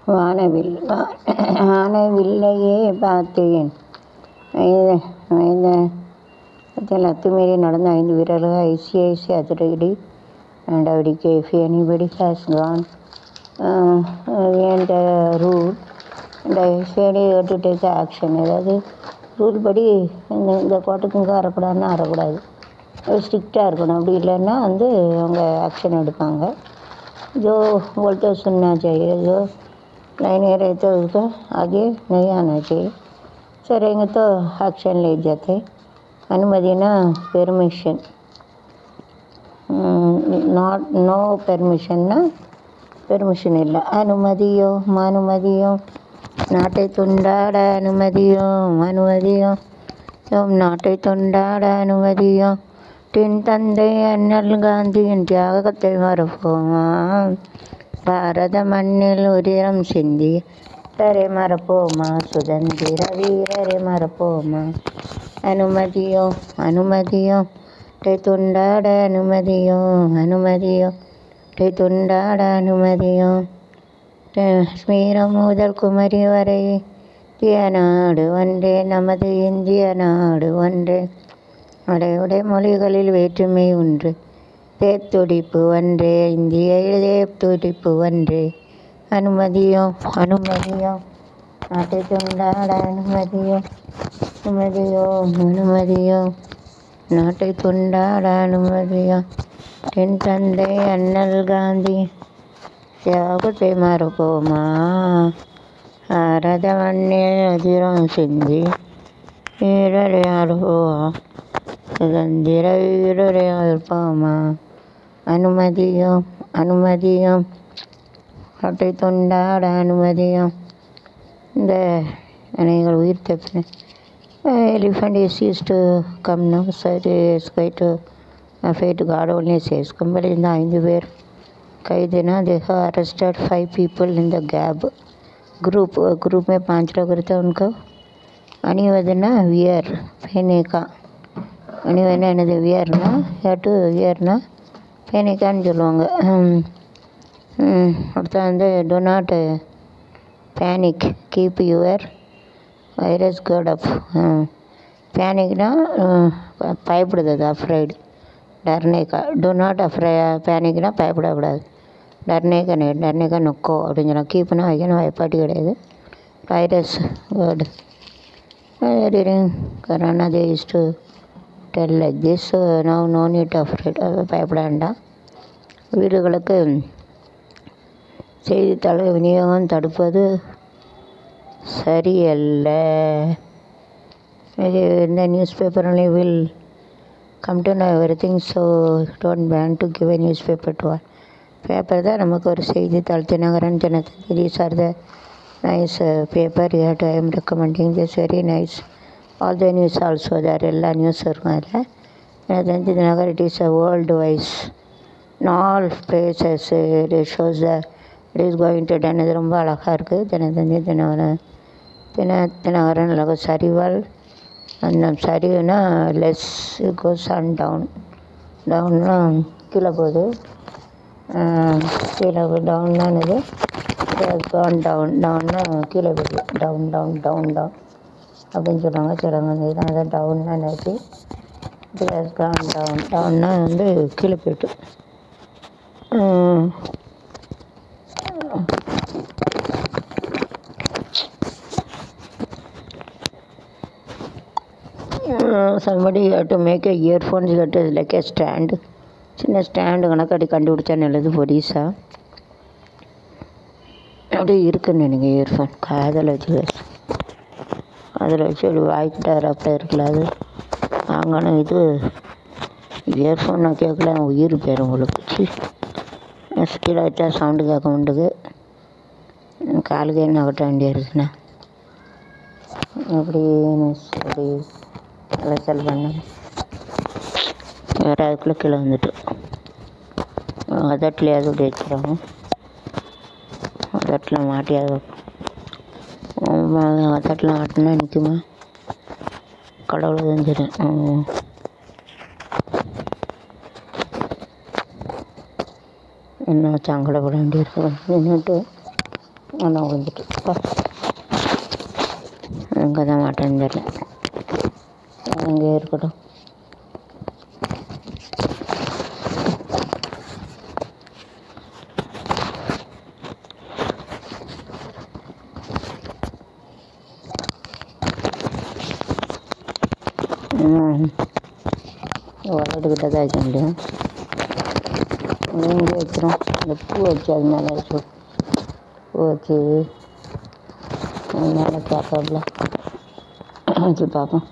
வானவில் வா- வானவில்லையே பார்த்தேன் இது இது இதில் அத்துமீறி நடந்த ஐந்து வீரர்கள் ஐசிஐசி அதிரடி and அவடிக்கு if anybody has gone uh, and the rule and ஐசிஐடி to take action ஏதாவது ரூல் படி இந்த இந்த கோட்டுக்கு இங்கே வரக்கூடாதுன்னா வரக்கூடாது ஸ்ட்ரிக்டாக இருக்கணும் அப்படி இல்லைன்னா வந்து அவங்க ஆக்ஷன் எடுப்பாங்க जो बोलते सुनना चाहिए जो नहीं नहीं रहते उसका आगे नहीं आना चाहिए सरेंगे तो एक्शन ले जाते अनुमतिना பெர்மிஷன் நாட் நோ பெர்மிஷன்னா பெர்மிஷன் இல்லை அனுமதியோ அனுமதியோ நாட்டை துண்டாட அனுமதியோ அனுமதியோ ஓம் நாட்டை துண்டாட அனுமதியோ தின் தந்தை அண்ணல் காந்தியின் தியாகத்தை மறப்போமா பாரத மண்ணில் உதிரம் சிந்தி வீரரை மறப்போமா சுதந்திர வீரரை மறப்போமா அனுமதியோ அனுமதியோ டை துண்டாட அனுமதியோ அனுமதியோ டை துண்டாட அனுமதியோ காஷ்மீரம் முதல் குமரி வரை இந்திய நாடு ஒன்றே நமது இந்திய நாடு ஒன்றே அடையுடைய மொழிகளில் வேற்றுமை ஒன்று தேத்துடிப்பு ஒன்றே இந்திய தேத்துடிப்பு ஒன்றே அனுமதியோ அனுமதியோ நாட்டை துண்டாட அனுமதியோ அனுமதியோ அனுமதியோ நாட்டை துண்டாட அனுமதியோ தென் தந்தை அண்ணல் காந்தி தியாகத்தை மறப்போமா பாரத மண்ணில் அதிரம் சிந்தி வீரரை அறுபோம் சுதந்திர வீரரை இருப்போமா அனுமதியும் அனுமதியும் நாட்டை தொண்டாட அனுமதியும் இந்த அனைகள் உயிர் தப்பின elephant is use to come no சரி ஸ்கைட்டு ஃபைட் காட் ஒன்லி சேஸ் கும்பல் இந்த ஐந்து பேர் கைதுனா they have arrested five people in the gap group group में पांच लोग रहते हैं उनको அணிவதுன்னா வியர் பேனேக்கா அணிவதுன்னா என்னது வியர்னா ஏட்டு வியர்னா பேனேக்கான்னு சொல்லுவாங்க ஹம். ம், அடுத்து வந்து do not panic keep your virus got up பேனிக்னா பயப்படுறது அஃப்ரைடு டர்னேக்கா டோ நாட் அஃப்ரை பேனிக்னா பயப்படக்கூடாது டர்னேக்கா நே டர்னேக்கா நொக்கோ அப்படின்னு சொல்லலாம் கீப்னா வைக்கணும் பயப்பாட்டி கிடையாது virus word during corona they used to tell like this so now no need to afraid பயப்பட வேண்டாம் வீடுகளுக்கு செய்தித்தாள்கள் விநியோகம் தடுப்பது சரியல்ல இது இந்த newspaper only will come to know everything so don't ban to give a newspaper to all paper தான் நமக்கு ஒரு செய்தித்தாள் Dinakaran Dinathanthi these are the nice uh, paper you have to I am recommending this very nice all the news also there எல்லா news இருக்கும் அதில் Dinathanthi Dinakar it is a world wise in all places uh, it shows the it is going to done இது ரொம்ப அழகாக இருக்குது தினத்தந்தி தினகரன் தின தினகரன் அழகு சரிவால் அந்த சரிவுனா லெஸ் கோஸ் அண்ட் டவுன் டவுன்னா கீழே போகுது ஆஹ் கீழே டவுன்னா என்னது கான் டவுன் டவுன்னா கீழே போகுது டவுன் டவுன் டவுன் டவுன் அப்படின்னு சொல்லுவாங்க சிலவங்க இதுதான் அதை டவுன்னா என்னது இட் ஹஸ் கான் டவுன் டவுன்னா வந்து கீழே போயிட்டு ஆஹ் Uh, somebody had to make a earphones that is like a stand சின்ன ஸ்டாண்டு கணக்காடி கண்டுபிடிச்சா நல்லது பொடிசா அப்படியே இருக்குன்னு நினைங்க இயர்ஃபோன் காதில் வச்சு பேச அதில் வச்சு ஒரு வாய்க்கிட்ட அப்படி இருக்குல்ல அது வாங்கணும் இது இயர்ஃபோன் நான் கேட்கல என் உயிர் போயிடும் உங்களுக்கு சி கீழே வச்சா சவுண்டு கேட்க மாட்டுக்கு காலுக்கு என்ன கட்ட வேண்டிய இருக்குண்ணா அப்படின்னு சொல்லி அலைச்சல் பண்ணேன் வேறு அதுக்குள்ளே கீழே வந்துட்டு அதட்டில் அது அப்படி வச்சுருவாங்க அதட்டில் மாட்டி அது அதட்டில் மாட்டினா நிற்குமா கடவுள் தெரிஞ்சிடும் என்ன சங்கடப்பட வேண்டியிருக்கு நின்றுட்டு ஒன்று விழுந்துட்டு எங்கே தான் மாட்டேன்னு தெரியல அங்கே இருக்கட்டும் விளையாட்டுக்கிட்ட தான் வைக்க முடியும் இங்கே வைக்கிறோம் இந்த பூ வச்சு அது மேலே வச்சு பூ வச்சு அது மேலே பார்க்கல வச்சு பார்ப்போம்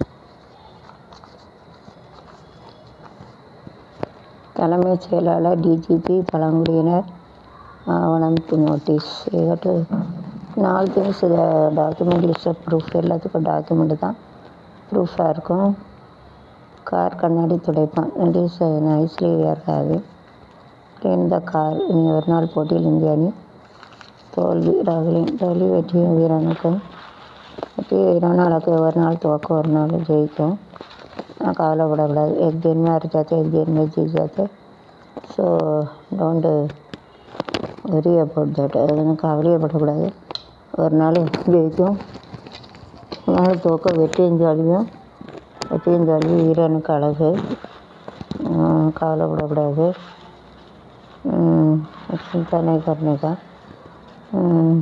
தலைமை செயலாளர் டிஜிபி பழங்குடியினர் ஆவணம் டு நோட்டீஸ் ஏகட்டு நாலு திங்ஸ் இதை டாக்குமெண்ட் லிஸ்ட் ப்ரூஃப் எல்லாத்துக்கும் டாக்குமெண்ட் தான் ப்ரூஃபாக இருக்கும் கார் கண்ணாடி துடைப்பான் it is nicely we're having clean the car இனி ஒரு நாள் போட்டியில் இந்திய அணி தோல்வி ராகுலின் தோல்வி வெற்றியும் வீரனுக்கும் வெற்றி வீரனாளுக்கு ஒரு நாள் துவக்கம் ஒரு நாள் ஜெயிக்கும் ஆனால் கவலைப்படக்கூடாது एक दिन में हार जाते एक दिन में जीत जाते so don't worry about that அது கவலையப்படக்கூடாது ஒரு நாள் ஜெயிக்கும் ஒரு நாள் துவக்கம் வெற்றியும் ஜாலியும் வெற்றியும் ஜாலியும் வீரனுக்கு அழகு உம், கவலைப்படக்கூடாது உம், चिंता नहीं करने का உம்,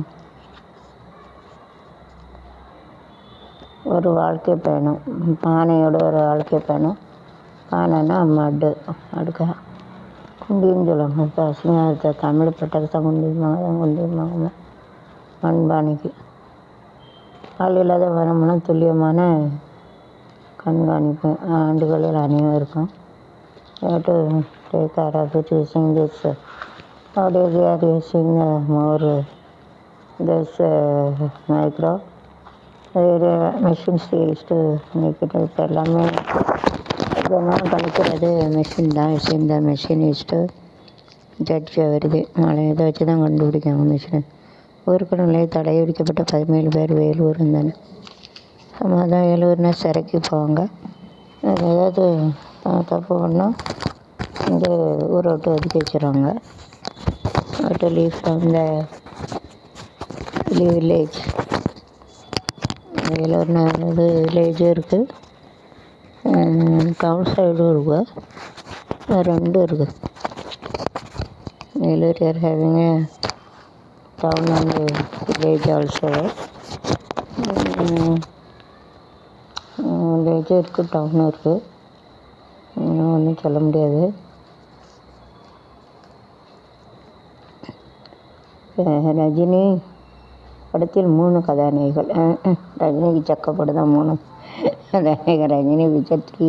ஒரு வாழ்க்கை பயணம் பானையோட ஒரு வாழ்க்கை பயணம் பானைன்னா மடு அடுக்க குண்டின்னு சொல்லுவாங்க இப்போ அசிங்கமாக இருக்க தமிழ் பட்டத்தை குண்டிம்பாங்க குண்டிம்பாங்க மண்பானைக்கு ஆள் இல்லாத வரமுன்னா துல்லியமான கண்காணிப்பு ஆண்டுகளில் அனைவருக்கும் to take care of it using this nowadays they are using uh, more uh, this uh, micro machines use to make it இப்போ எல்லாமே இதெல்லாம் கழிக்கிறது மெஷின் தான் இந்த மெஷின் யூஸ் டு ஜட்ஜ் வருது மழை இதை வச்சு தான் கண்டுபிடிக்காங்க மிஷின் ஊருக்குள்ளே தடை விதிக்கப்பட்ட பதினேழு பேர் வேலூர் இருந்தாங்க சமாதான் வேலூர்னா சிறைக்கு போவாங்க அது ஏதாவது த- தப்பு பண்ணால் இந்த ஊரை விட்டு ஒதுக்கி வச்சிருவாங்க விட்டு லீவ் ஃப்ரம் த வில்லேஜ் வேலூர்னா ஒரு வில்லேஜும் இருக்குது டவுன் சைடும் இருக்குது ரெண்டும் இருக்குது Vellore are having a town and village also வில்லேஜும் இருக்குது டவுனும் இருக்குது இன்னும் ஒன்றும் சொல்ல முடியாது அஹ் ரஜினி படத்தில் மூணு கதாநாயகிகள் அஹ் அஹ் ரஜினிக்கு சக்கப்பட்டு தான் மூணு கதாநாயகர் ரஜினி விஜய் த்ரீ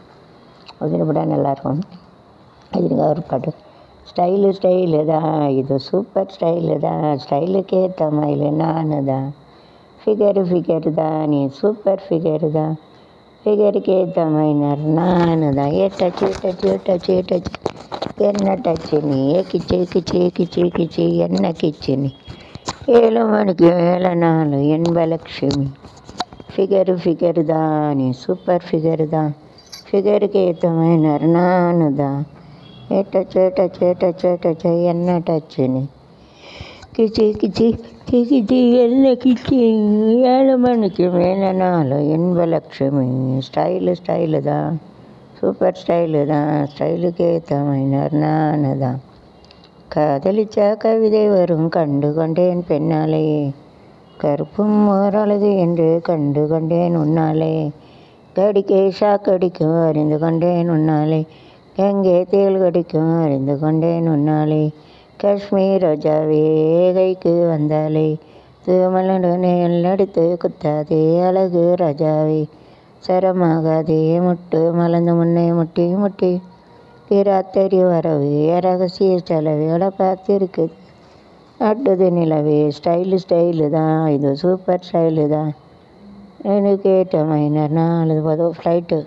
ரஜினி படம் நல்லாயிருக்கும் ரஜினிக்காக ஒரு பாட்டு ஸ்டைலு ஸ்டைலு தான் இது சூப்பர் ஸ்டைலு தான் ஸ்டைலுக்கு ஏற்ற மயில் நான் தான் ஃபிகரு ஃபிகரு தான் நீ சூப்பர் ஃபிகரு தான் ஃபிகருக்கு ஏற்ற மைனர் நான் தான் ஏ டச்சு டச்சு டச்சு டச்சு என்ன டச்சு நீ ஏ கிச்சு கிச்சு கிச்சு கிச்சு என்ன கிச்சு நீ ஏழு மணிக்கு ஏழு நாலு என்பலக்ஷ்மி ஃபிகரு ஃபிகரு தான் நீ சூப்பர் ஃபிகரு தான் ஃபிகருக்கு ஏற்ற மைனர் நான் தான் ஏ டச்சு டச்சு டச்சு டச்சு என்ன டச்சு நீ கிச்சி கிச்சி கிச்சி என்ன கிச்சி ஏழு மணிக்கு மேலே நாள் என்பலக்ஷ்மி ஸ்டைலு ஸ்டைலு தான் சூப்பர் ஸ்டைலு தான் ஸ்டைலுக்கு ஏற்ற மைனர் நான் தான் காதலிச்சா கவிதை வரும் கண்டு கொண்டேன் பெண்ணாலே கருப்பும் ஓரளவு என்று கண்டு கொண்டேன் உன்னாலே கடிக்கே ஷாக்கடிக்கும் அறிந்து கொண்டேன் உன்னாலே எங்கே தேள் கடிக்கும் அறிந்து கொண்டேன் உன்னாலே காஷ்மீர் ரோஜாவே கைக்கு வந்தாலே தூமலுடனே எல்லடித்து குத்தாதே அழகு ராஜாவே சரமாகாதே முட்டு மலர்ந்து முன்னே முட்டி முட்டி பிராத்தரி வரவு ரகசிய செலவோட பார்த்துருக்குது அட்டுது நிலவே ஸ்டைலு ஸ்டைலு தான் இது சூப்பர் ஸ்டைலு தான் எனக்கு ஏற்ற மைனர் நாலு போதும் ஃப்ளைட்டு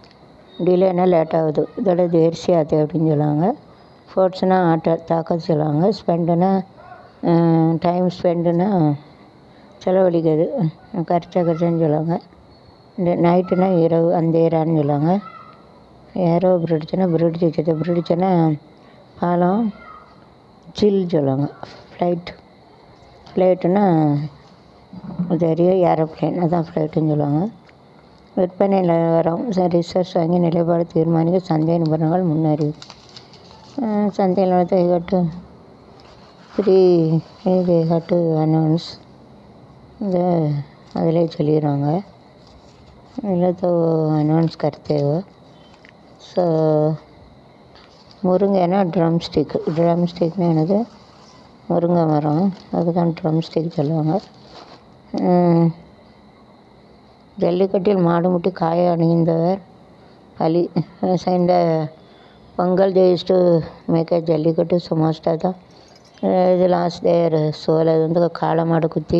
டிலேனா லேட் ஆகுது இதோட ஜெர்சி ஆகுது அப்படின்னு சொல்லுவாங்க ஸ்போர்ட்ஸ்னா ஆட்டோ தாக்க சொல்லுவாங்க ஸ்பெண்டுனா டைம் ஸ்பெண்டுனா செலவழிக்கிறது கரைச்சா கரைச்சான்னு சொல்லுவாங்க இந்த நைட்டுனா இரவு அந்தேரான்னு சொல்லுவாங்க ஏரோ பிரிடிச்சுன்னா பிரிடிச்சு வச்சது பிரிடிச்சுன்னா பாலம் சில் சொல்லுவாங்க ஃப்ளைட் ஃப்ளைட்டுன்னா தெரியும் ஏரோப்ளேன் அதான் ஃப்ளைட்டுன்னு சொல்லுவாங்க விற்பனை நிலவரம் ரிசர்ச் வங்கி நிலைப்பாடு தீர்மானிக்க சந்தை நிபுணர்கள் முன்னறிவு சந்தை நிலவரத்தை கட்டு ப்ரீ இது கட்டு அனௌன்ஸ் இந்த அதிலே சொல்லிடுவாங்க இதில் तो अनाउंस करते हो ஸோ முருங்கைனா ட்ரம் ஸ்டிக் ட்ரம் ஸ்டிக்னா என்னது முருங்கை மரம் அதுதான் ட்ரம் ஸ்டிக் சொல்லுவாங்க உம், ஜல்லிக்கட்டில் மாடு முட்டி காய அணிந்தவர் பலி இந்த Pongal they used to make a jallikattu சுமாஸ்டா தான் இது லாஸ்ட் டேர் சோல் அது வந்து காளை மாடு குத்தி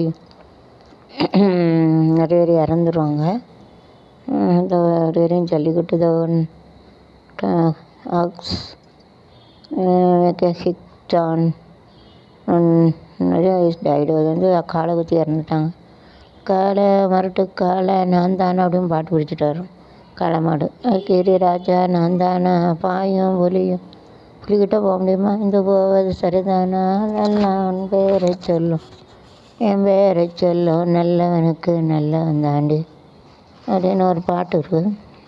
நிறைய பேர் இறந்துருவாங்க இந்த வரையும் ஜல்லிக்கட்டு தான் ஆக்ஸ் ஹிட் ஆன் நிறைய இஸ் டைடு அது வந்து காளை குத்தி இறந்துட்டாங்க காளை மரட்டு காளை நான் தானே அப்படின்னு பாட்டு பிடிச்சிட்டு வரும் காளை மாடு கிரி ராஜா நான் தானே பாயும் புலியும் புலிக்கிட்ட போக முடியுமா இந்த போவது சரிதானா நல்லா உன் பேரை சொல்லும் என் பேரை சொல்லும் நல்லவனுக்கு நல்லவன் தாண்டி அப்படின்னு ஒரு பாட்டு இருக்குது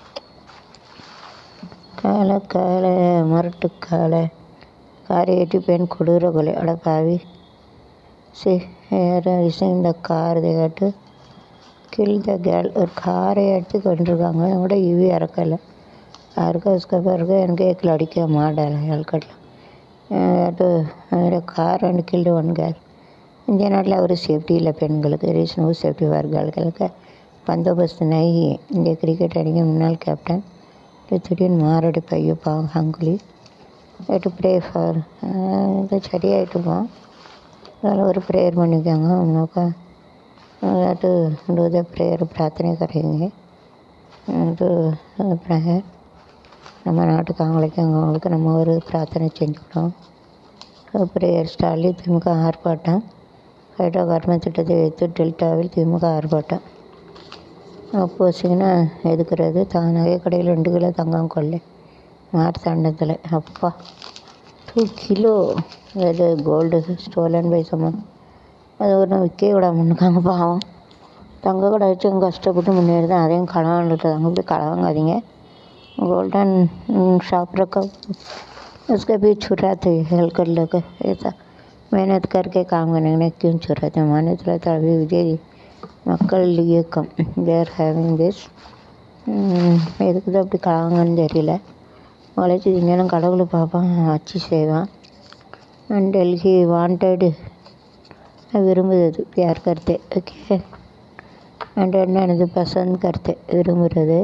காலை காலை மரட்டு காலை காரை ஏற்றி பெண் கொடூர கொலை அட பாவி சி விஷயம் இந்த கார் கேட்டு கில் த கேர்ள் ஒரு காரை எடுத்து கொண்டிருக்காங்க கூட இவி இறக்கலை யாருக்கும் उसका பிறகு எனக்கு एक लड़की मार डाला हेलकट அது அதில் car and killed one girl இந்திய நாட்டில் ஒரு சேஃப்டி இல்லை பெண்களுக்கு ரீஸ் நோ சேஃப்டி ஃபார் கேர்ள்களுக்கு பந்தோபஸ்து நை இந்திய கிரிக்கெட் அணியின் முன்னாள் கேப்டன் திடீர்னு மாரடி பையோ பாவம் ஹங்குலி டு ப்ரே ஃபார் இது சரியாயிட்டுருக்கோம் அதில் ஒரு ப்ரேயர் பண்ணிக்கோங்க உனக்கு அது டூ த ப்ரேயர் பிரார்த்தனை கரையுங்க அது ப்ரேயர் நம்ம நாட்டுக்கு அவங்களுக்கு அவங்களுக்கு நம்ம ஒரு பிரார்த்தனை செஞ்சுக்கிட்டோம் ப்ரேயர் ஸ்டாலின் திமுக ஆர்ப்பாட்டம் ஹைட்ரோ கார்பன் திட்டத்தை வைத்து டெல்டாவில் திமுக ஆர்ப்பாட்டம் அப்போசிங்கன்னா எதுக்குறது தான் நகை கடையில் ரெண்டு கிலோ தங்கம் கொள்ளை மார்த்தாண்டத்தில் அப்பா டூ கிலோ அது கோல்டு ஸ்டோலன் பை சம்மன் அது ஒன்றும் விற்கவே விடாமன்னுக்காங்க பாவம் தங்க கடை வச்சு அவங்க கஷ்டப்பட்டு முன்னேறி தான் அதையும் களம் வாங்கிட்டாங்க இப்படி களம் வாங்காதீங்க गोल्डन शॉप रखा उसके भी छुराते हेल्प कर लोग ऐसा मेहनत करके काम करने क्यों छुराते माने चला तो अभी विजय மக்கள் இயக்கம் தேர் ஹேவிங் திஸ் எதுக்கு தான் அப்படி கலவாங்கன்னு தெரியல உழைச்சி திங்கணும் கடவுளை பார்ப்பான் ஆட்சி செய்வான் அண்ட் டெல்லி வாண்டடு விரும்புறது பியார் கருத்து ஓகே அண்ட் என்னது பசந்த் கருத்து விரும்புகிறது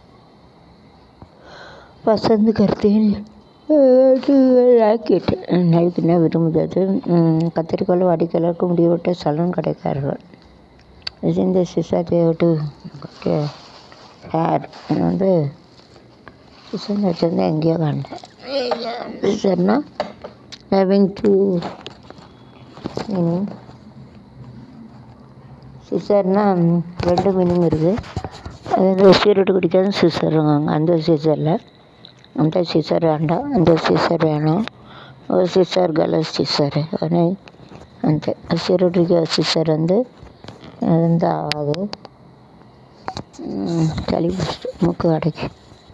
பசந்து கருத்தேன் ராக்கெட் நைட்டுனா விரும்புகிறது கத்திரிக்கோள் வாடிக்கையாளருக்கு முடிவுட்ட சலூன் கடைக்காரர்கள் இந்த சிசர் தேவட்டு ஓகே ஹேர் வந்து சிசர் வச்சுருந்தா எங்கேயோ காண்டேன் சிசர்னா ஹேவிங் டூ மீனிங் சிசர்னா ரெண்டு மீனிங் இருக்குது அது வந்து சீரட்டு குடிக்காத சிசருவாங்க அந்த சிசரில் அந்த சிசர் வேண்டாம் அந்த சிசர் வேணும் ஒரு சிசர் கலர் சிசர் అంతే సిరుడికి సిస్టర్ ఉంది అదంతా ఆగదు चली फर्स्ट मुख अड़के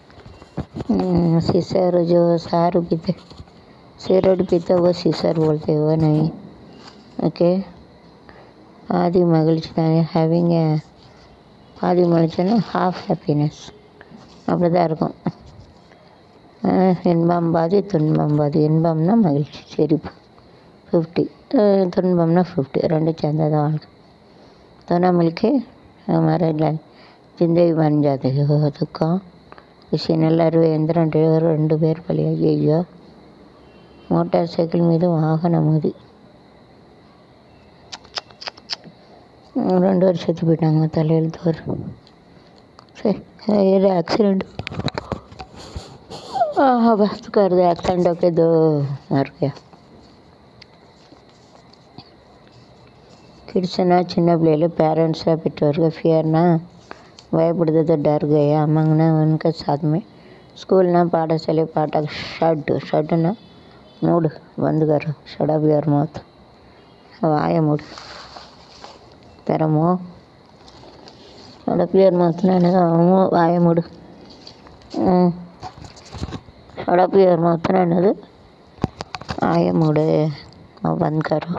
सीसर जो सारू पीते सिरोड पीते वो सीसर बोलते वो नहीं ओके आदि மகிழ்ச்சி ஹேவிங் ஆதி மகிழ்ச்சின்னா ஹாஃப் ஹாப்பினஸ் அப்படி தான் இருக்கும் அஹ் இன்பம் பாதி துன்பம் பாதி இன்பம்னா மகிழ்ச்சி சிரிப்பு ஃபிஃப்டி துன்பம்னா ஃபிஃப்டி ரெண்டும் சேர்ந்தது வாழ்க்கை दोनों मिलके हमारे लाइफ జిందగీ బన్ జాతే దుఃఖం ఈ నెలలు ఎందరం డ్రైవర్ రెండు పేరు పలి అయ్యో మోటార్ సైకిల్ మీద వాహనం అది ரெண்டு பேர் செத்து போயிட்டாங்க தலையில் தோறு சரி ஏதோ ஆக்சிடெண்ட் हाँ बस कर दे एक्सीडेंट होके दो मर गया கிட்ஸ்னா சின்ன பிள்ளையில பேரண்ட்ஸாக பெற்றோர்கள் ஃபியர்னா பயப்படுறது डर गया मांगना उनके साथ में स्कूलना पाठशाले पाठ शट शटना मूड बंद कर शट अप योर मौत वाय मूड தரமோ அடப்பியர் மாற்றினா என்னது வாய மூடு ம் அடப்பியர் மாற்றினா என்னது வாய மூடு बंद करो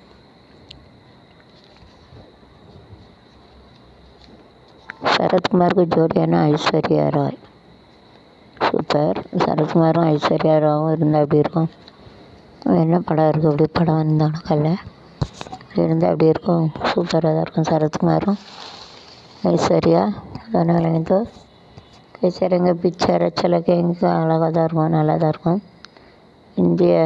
சரத்குமாருக்கு ஜோடியான ஐஸ்வர்யா ராய் சூப்பர் சரத்குமாரும் ஐஸ்வர்யா ராவும் இருந்தால் எப்படி இருக்கும் என்ன படம் இருக்குது அப்படி படம் வந்தானோ கல்ல இருந்தால் அப்படி இருக்கும் சூப்பராக தான் இருக்கும் சரத்குமாரும் ஐஸ்வர்யா அதனால் இது கைசரங்க பிக்சர் சிலக்கு அழகாக தான் இருக்கும் நல்லா தான் இருக்கும் இந்திய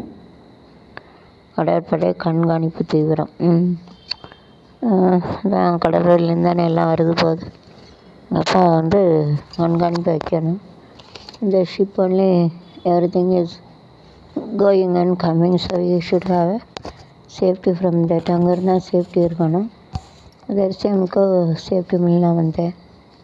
கடற்படை கண்காணிப்பு தீவிரம் ம் அதான் கடற்கரையிலேருந்து தானே எல்லாம் வருது போகுது அப்போ வந்து கண்காணிப்பு வைக்கணும் இந்த ship only everything is going and coming so you should have safety from that அங்கே இருந்தால் சேஃப்டி இருக்கணும் अदर से हमको सेफ्टी मिलना बनता है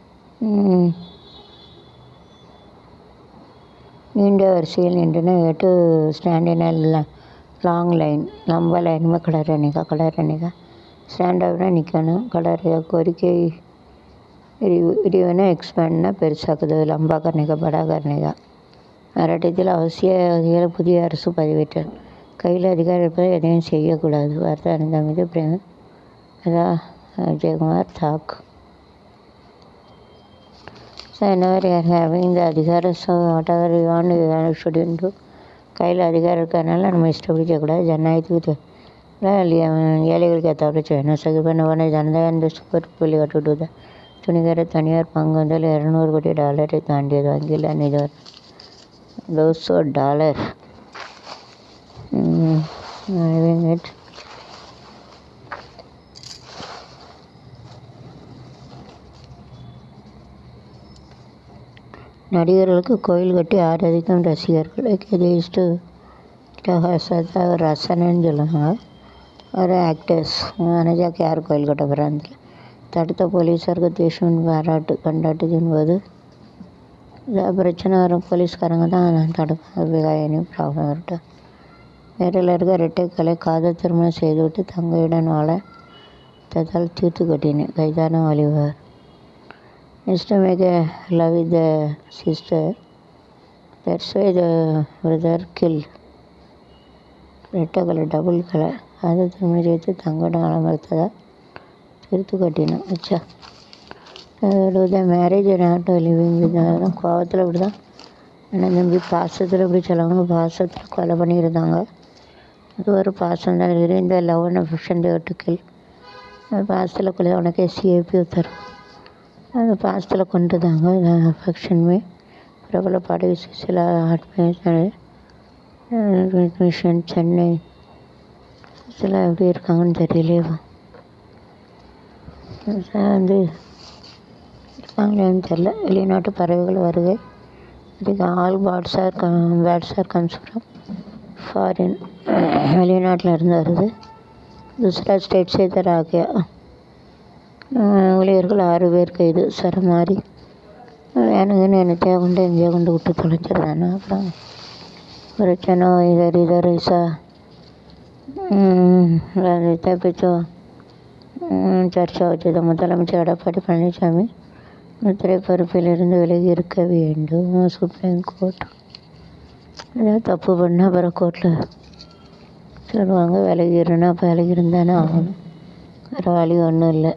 நீண்ட வரிசையில் நின்றுனா எட்டு ஸ்டாண்டின லாங் லைன் லம்ப லைன் में खड़ा रहने का खड़ा रहने का ஸ்டாண்ட் ஆகுனா நிற்கணும் खड़ा रह கோரிக்கை இடிவனை எக்ஸ்பேண்ட்னா பெருசாக்குது லம்பா करने का बड़ा करने का மராட்டியத்தில் அவசிய அதிகார புதிய அரசு பதிவேற்றார் கையில் அதிகாரம் இருப்பதை எதையும் செய்யக்கூடாது வார்த்தை அணிந்த மீது பிரேம அதான் விஜயகுமார் தாக் So whenever you are having the அதிகாரம் so whatever you want you shouldn't do கையில் அதிகாரம் இருக்கிறதுனால நம்ம இஷ்டப்படி செய்யக்கூடாது ஜனநாயகத்துக்கு ஏழைகளுக்கு ஏற்றப்பட செய்யணும் சகிப்பண்ண ஜனதா இந்த சூப்பர் புள்ளி கட்டுவிடுது துணிகர தனியார் பங்கு வந்து இரநூறு கோடி டாலரை தாண்டியது வங்கியில் நிதி தோசோ டாலர் இட் நடிகர்களுக்கு கோயில் கட்டி ஆராதிக்கும் ரசிகர்களுக்கு இது இஷ்டு சதா ரசனன்னு சொல்லுவாங்க ஒரு ஆக்டர்ஸ் மனஜாக்கு யார் கோயில் கட்ட போகிறாங்க தடுத்த போலீஸாருக்கு தேசம் பாராட்டு கொண்டாட்டத்தின் போது ஏதாவது பிரச்சனை வரும் போலீஸ்காரங்க தான் தடுப்பாங்க எனி ப்ராப்ளம் வரட்டும் நேரில் இருக்க ரெட்டைக்கலை காதல் திருமணம் செய்துவிட்டு தங்கையுடன் வாழ ததால் தீர்த்து கட்டினேன் கைதான வழிவார் Instead to make a love with the sister, that's why the brother killed. ரெட்டை கலர் டபுள் கலர் அதை திருமணம் செய்து தங்கடம் அலமர்த்ததா திருத்து கட்டினோம் வச்சா the marriage not living with கோவத்தில் இப்படி தான் ஆனால் தம்பி பாசத்தில் இப்படி சொல்லுவாங்க பாசத்தில் கொலை பண்ணியிருந்தாங்க அது ஒரு பாசம் தான் இந்த லவ் அண்ட் அஃபெக்ஷன் தேவட்டுக்கில் பாசத்தில் கொலை உனக்கு சிஏபி உத்தரவு அந்த பாசத்தில் கொண்டு தாங்க அஃபெக்ஷன் மே பிரபல பாடகி சுசிலா ஆட்மேஷன் சென்னை சுசிலா எப்படி இருக்காங்கன்னு தெரியலையே வந்து இருக்காங்களேன்னு தெரில வெளிநாட்டு பறவைகள் வருகை இதுக்கு all birds are birds are comes from foreign வெளிநாட்டில் இருந்து வருது दूसरा स्टेट से इधर आ गया ஊழியர்கள் ஆறு பேர் கைது சரமாரி வேணுங்கன்னு என்னத்தையா கொண்டு எங்கேயோ கொண்டு விட்டு தொலைச்சிடுறானே அப்புறம் பிரச்சனை இதர் இதர் ஐசா தப்பிச்சோ சர்ச்சா வச்சது முதலமைச்சர் எடப்பாடி பழனிசாமி முத்திரை பொறுப்பிலிருந்து விலகி இருக்க வேண்டும் சுப்ரீம் கோர்ட் ஏதாவது தப்பு பண்ணால் அப்புறம் கோர்ட்டில் சொல்லுவாங்க விலகிருன்னா அப்போ விலகிருந்தானே ஆகணும் வேறு வழி ஒன்றும் இல்லை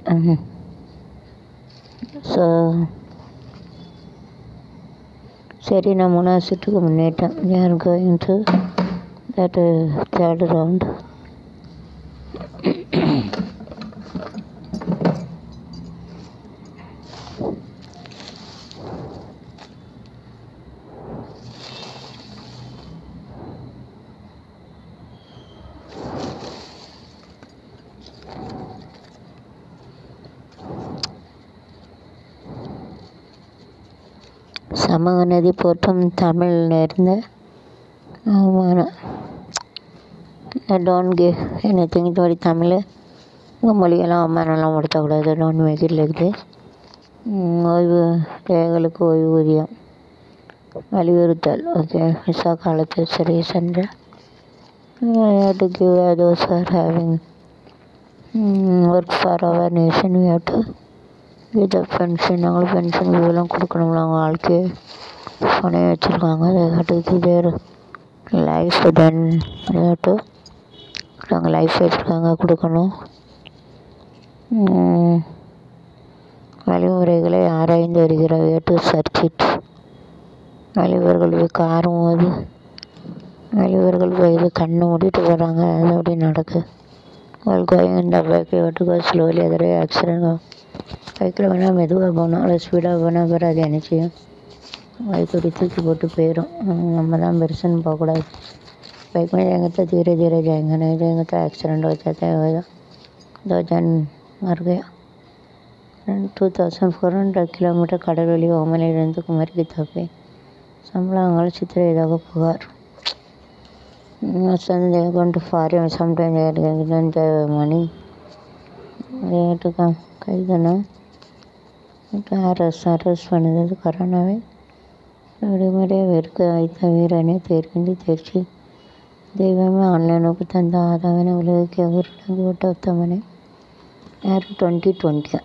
ஸோ சரி நான் மூணாவது சுற்றுக்கு முன்னேட்டேன் we are going to that uh, third round சமூக நதி போற்றும் தமிழ் நேர்ந்த அவமானம் டோன்ட் கிவ் எனி திங் தோடி தமிழ் உங்கள் மொழியெல்லாம் அவமானம்லாம் படுத்தக்கூடாது don't make it like this ஓய்வு தேவைகளுக்கு ஓய்வூதியம் வலியுறுத்தல் ஓகே விசா காலத்தில் சிறை சென்ற to give those are having work for our nation we have to with pension அவங்களுக்கு பென்ஷன் இதெல்லாம் கொடுக்கணும்ல அவங்க வாழ்க்கையை பணைய வச்சுருக்காங்க அதை கட்டுக்கு தேர் லைஃப் தென் டு அவங்க லைஃப் வச்சுருக்காங்க கொடுக்கணும் உம், வழிமுறைகளை ஆராய்ந்து வருகிறார் டு சர்ச் இட் வழிவர்கள் காரும் போது வழிவர்கள் இது கண்ணை மூடிட்டு போகிறாங்க அது அப்படி நடக்கு அவள் கோயிங் இந்த பைக்கை விட்டு கோ ஸ்லோலி எதிரே ஆக்சிடென்ட் பைக்கில் வேணால் மெதுவாக போகணும் அவ்வளோ ஸ்பீடாக போனால் பிறகு அது என்ன செய்யும் பைக் அப்படி தூக்கி போட்டு போயிடும் நம்ம தான் பெருசுன்னு போகக்கூடாது बाइक में जाएंगे तो धीरे धीरे जाएंगे नहीं जाएंगे तो एक्सीडेंट हो जाता है होगा दो जन मर गया two thousand four hundred kilometre கடல் வழி ஓமலையிலிருந்து குமரிக்கு தப்பி சம்பளங்கள் சித்திரையதாக புகார் சந்தை கொண்டு ஃபாரின் சம்டைம் இந்த மணி ரேட்டுக்கு கைதானே அரசு அரெஸ்ட் பண்ணுறது கொரோனாவை விடுமுறையாக வெறுக்க வைத்த வீரனை தேர்கின்றி தேர்ச்சி தெய்வமே ஆன்லைனுக்கு தந்த ஆதவனை உலகுக்கு அவரிடம் விட்ட உத்தமனை யார் டுவெண்ட்டி டுவெண்ட்டி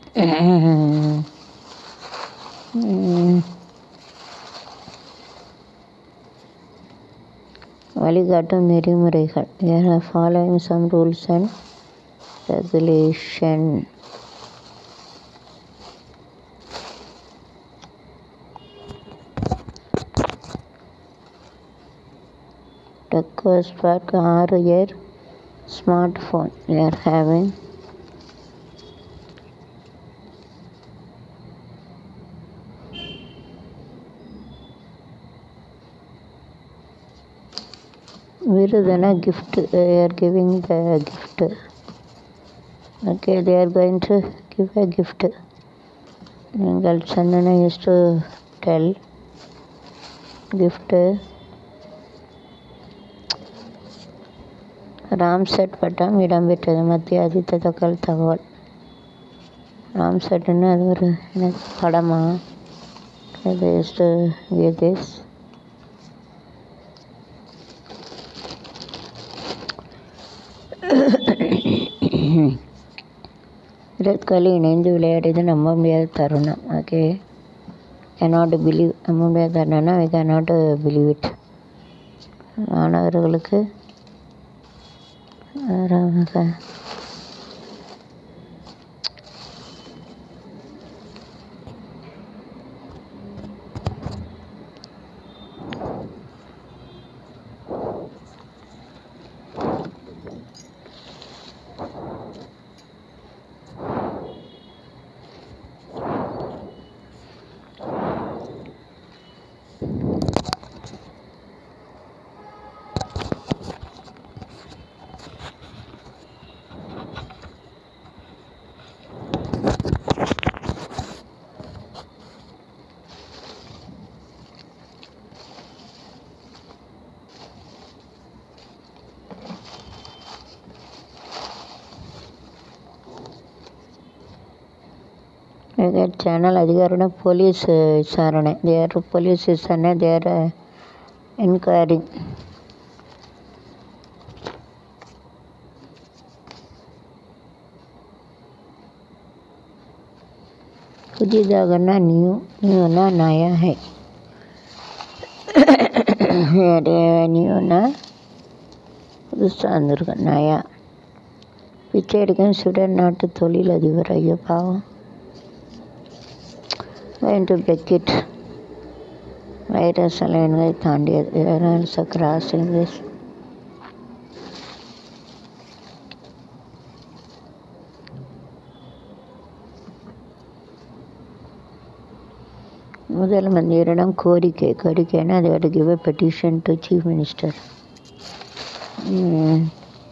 வழிகாட்டும் நெறிமுறைகள் following some rules and regulation Tech Spark R your smartphone you are having விருதுனா gift they are giving the gift okay they are going to give a gift நீங்கள் Santhana used to tell gift ராம்செட் பட்டம் இடம்பெற்றது மத்திய அதித்த தகவல் தகவல் ராம்செட்னு அது ஒரு எனக்கு படமா அது கீதேஷ் விராட் கோலி இணைந்து விளையாடியது நம்ப முடியாத தருணம் ஓகே cannot பிலீவ் நம்ப முடியாத தருணம்னா ஐ cannot பிலீவ் இட் மாணவர்களுக்கு ஆறாவதாக சேனல் அதிகாரிடம் போலீஸ் விசாரணை தேர் போலீஸ் விசாரணை தேர் என்கொயரி புதிதாகனா நியூ நியூனா நயா ஹை நியூனா புதுசாக வந்திருக்கு நயா பிச்சை எடுக்க சுடன் நாட்டு தொழிலதிபர் ஐயோ பாவம் going to Beckett. வைரஸ் அலைன்களை தாண்டியது ஆல்சோ கிராசிங் திஸ் முதல் மந்திரிடம் கோரிக்கை கோரிக்கைன்னா they had to give a petition to chief minister ம்.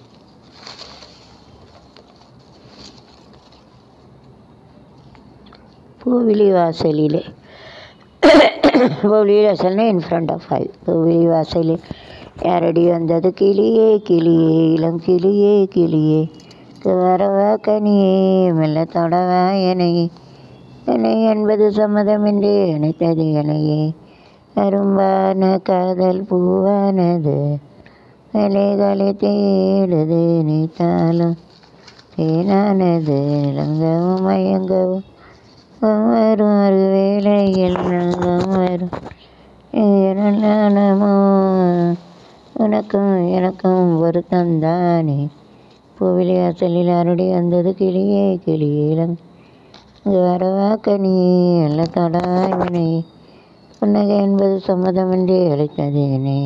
பூவிலி வாசலிலே பூவிலி வாசல்னா இன் ஃப்ரண்ட் ஆஃப் ஃபைவ் பூவிலி வாசலில் யாரடி வந்தது கிளியே கிளியே இளம் கிளியே கிளியே வரவா கனியே மெல்ல தொடவா என்னையே என்னை என்பது சம்மதமின்றி அணைத்தது என்னையே அரும்பான காதல் பூவானது அலைகளை தேடுது நினைத்தாலும் வீணானது இளங்கவும் மயங்கவும் வரும் ஒரு வேளையில் நங்கம் வரும் ஏராளமோ உனக்கும் எனக்கும் ஒரு தந்தானே பூவிலி வாசலில் அருடி வந்தது கிளியே கிளியிலம் வரவாக்கனி அல்ல தடாவினை புன்னகை என்பது சம்மதமின்றி அழைத்ததேனே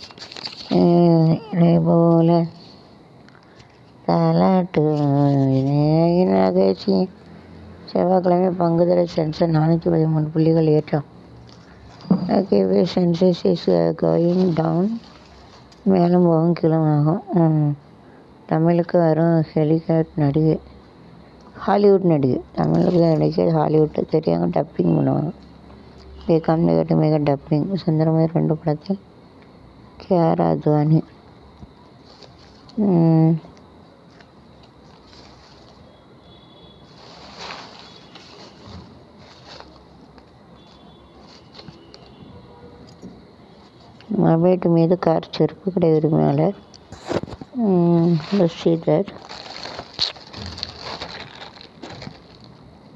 இதை போல தாலாட்டு நகைச்சி செவ்வாய்க்கிழமை பங்குதலை சென்சர் நானூற்றி பதிமூணு புள்ளிகள் ஏற்றம் okay Sensex is going down மேலும் போகும் கிளம்பாகும் ம். தமிழுக்கு வரும் ஹெலிகாட் நடிகை ஹாலிவுட் நடிகை தமிழுக்கு நடிகை ஹாலிவுட்டில் தெரியாங்க டப்பிங் பண்ணுவாங்க பேகாம் நிகழ்ச்சி மிக டப்பிங் சுந்தரமாய் ரெண்டு படத்தில் கேஆர் அத்வானி ம். மொபைட் மீது கார் செருப்பு கடை உரிமையாளர் ம், ஸ்ரீதர்